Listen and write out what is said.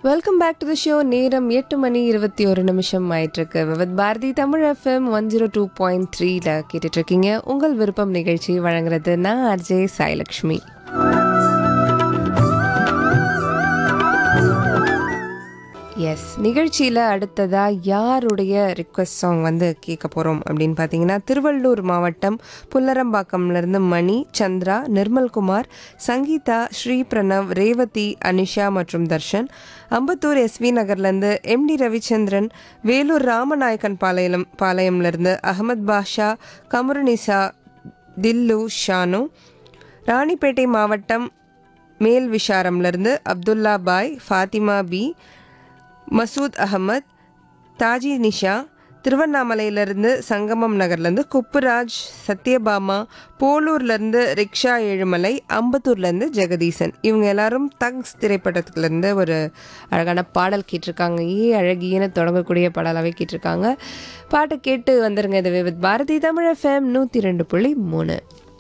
welcome back to the show நேரம் எட்டு மணி இருபத்தி ஒரு நிமிஷம் ஆயிட்டிருக்கு Vividh Bharati Tamil FM one zero two point த்ரீல கேட்டுட்டு இருக்கீங்க உங்கள் விருப்பம் நிகழ்ச்சி வழங்குறது நான் அர்ஜே சாய்லக்ஷ்மி எஸ் நிகழ்ச்சியில் அடுத்ததாக யாருடைய ரிக்வெஸ்ட் சாங் வந்து கேட்க போகிறோம் அப்படின்னு பார்த்தீங்கன்னா திருவள்ளூர் மாவட்டம் புல்லரம்பாக்கம்லேருந்து மணி சந்திரா நிர்மல்குமார் சங்கீதா ஸ்ரீ பிரணவ் ரேவதி அனிஷா மற்றும் தர்ஷன் அம்பத்தூர் எஸ்வி நகர்லேருந்து எம்டி ரவிச்சந்திரன் வேலூர் ராமநாயக்கன் பாளையம் பாளையம்லேருந்து அகமத் பாஷா கமருனிசா தில்லு ஷானு ராணிப்பேட்டை மாவட்டம் மேல் விஷாரம்லேருந்து அப்துல்லா பாய் ஃபாத்திமா பி மசூத் அகமத் தாஜி நிஷா திருவண்ணாமலையிலேருந்து சங்கமம் நகர்லேருந்து குப்புராஜ் சத்யபாமா போலூர்லேருந்து ரிக்ஷா ஏழுமலை அம்பத்தூர்லேருந்து ஜெகதீசன் இவங்க எல்லாரும் தங்ஸ் திரைப்படத்துலேருந்து ஒரு அழகான பாடல் கேட்டிருக்காங்க ஏ அழகியன்னு தொடங்கக்கூடிய பாடலாகவே கேட்டிருக்காங்க பாட்டை கேட்டு வந்துருங்க இது வித் பாரதி தமிழ் எஃப்எம் நூற்றி ரெண்டு புள்ளி மூணு